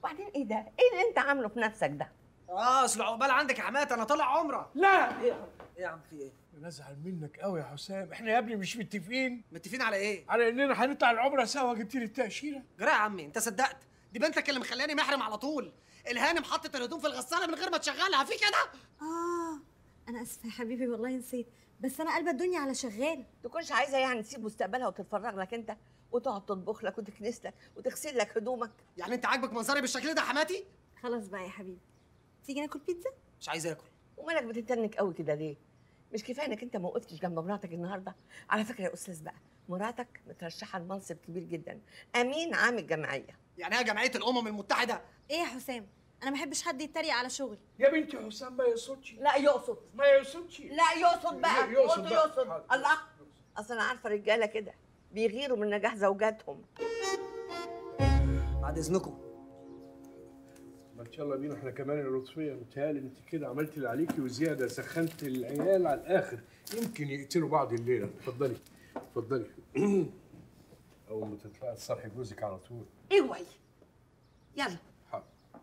وبعدين ايه ده ايه اللي انت عامله في نفسك ده اه اصل عقبال عندك يا حماتي انا طالع عمره لا ايه يا عم في ايه انا ازعل منك قوي يا حسام احنا يا ابني مش متفقين متفقين على ايه على اننا هنطلع العمره سوا جبت لي التاشيره جرى يا عمي انت صدقت دي بنتك اللي مخلاني محرم على طول الهانم حطت الهدوم في الغساله من غير ما تشغلها في كده اه انا اسفه يا حبيبي والله نسيت بس انا قلبة الدنيا على شغال تكونش عايزه يعني تسيب مستقبلها وتتفرغ لك انت وتقعد تطبخ لك وتكنس لك وتغسل لك هدومك يعني انت عاجبك منظري بالشكل ده يا حماتي خلاص بقى يا حبيبي تيجي ناكل بيتزا مش عايز اكل ومالك بتتنك قوي كده ليه مش كفايه انك انت ما وقفتش جنب مراتك النهارده على فكره يا استاذ بقى مراتك مترشحه لمنصب كبير جدا امين عام الجمعيه يعني هي جمعيه الامم المتحده ايه يا حسام انا ما بحبش حد يتريق على شغلي يا بنتي حسام ما يقصدش لا يقصد ما يقصدش لا يقصد بقى لا، يقصد قلت بقى. يقصد حاضر. الله اصل انا عارفه رجاله كده بيغيروا من نجاح زوجاتهم بعد اذنكم ما ان شاء الله بينا احنا كمان يا لطفيه متهيألي انت كده عملت اللي عليكي وزياده سخنت العيال على الاخر يمكن يقتلوا بعض الليله اتفضلي اتفضلي اول ما تطلعي تصرحي جوزك على طول اوعي يلا حاضر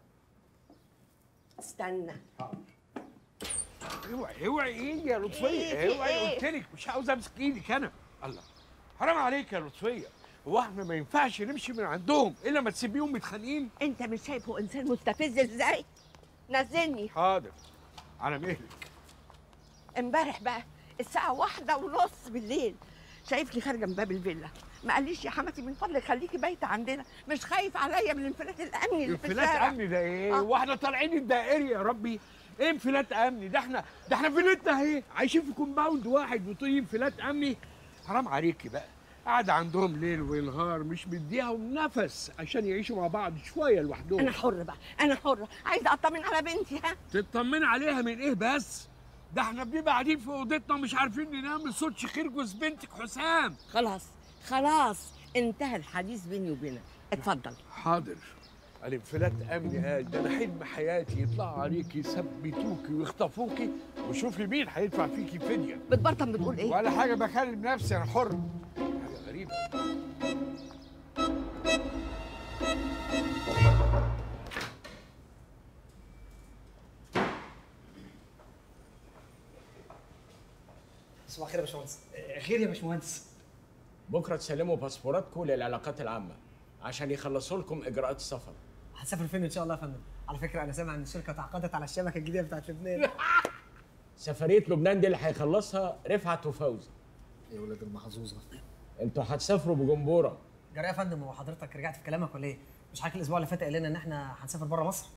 استنى حاضر اوعي اوعي ايه يا لطفيه إيه، في اوعي إيه؟ قلت لك مش عاوز امسك ايدك انا الله حرام عليك يا لطفيه هو احنا ما ينفعش نمشي من عندهم الا ما تسيبيهم متخانقين انت مش شايفه انسان مستفز ازاي نزلني حاضر على مهلك امبارح بقى الساعة واحدة ونص بالليل شايفني خارجة من باب الفيلا ما قاليش يا حماتي من فضلك خليكي بايتة عندنا مش خايف عليا من الانفلات الأمني اللي في انفلات الشارع امني ده ايه آه. واحنا طالعين الدائري يا ربي ايه انفلات امني ده احنا ده احنا فيلتنا اهي عايشين في كومباوند واحد وطول انفلات امني حرام عليكي بقى قاعدة عندهم ليل ونهار مش مديهم نفس عشان يعيشوا مع بعض شوية لوحدهم أنا حرة بقى أنا حرة عايزة أطمن على بنتي ها تطمن عليها من ايه بس ده احنا بنبقى قاعدين في اوضتنا ومش عارفين ننام لصوت شخير جوز بنتك حسام خلاص خلاص انتهى الحديث بيني وبينك اتفضل حاضر الانفلات امني قال ده انا حلم حياتي يطلعوا عليكي يثبتوكي ويخطفوكي وشوفي مين هيدفع فيكي فديه بتبرطم بتقول إيه ولا حاجه بكلم نفسي انا حر حاجه غريبه صباح الخير يا باشمهندس آه، خير يا باشمهندس بكره تسلموا باسبوراتكم للعلاقات العامه عشان يخلصوا لكم اجراءات السفر هتسافر فين ان شاء الله يا فندم على فكره انا سامع ان الشركه تعاقدت على الشبكه الجديده بتاعت لبنان سفريه لبنان دي اللي هيخلصها رفعت وفوزي يا ولاد المحظوظه انتوا هتسافروا بجمبوره جرى يا فندم هو حضرتك رجعت في كلامك ولا ايه؟ مش حضرتك الاسبوع اللي فات قال لنا ان احنا هنسافر بره مصر؟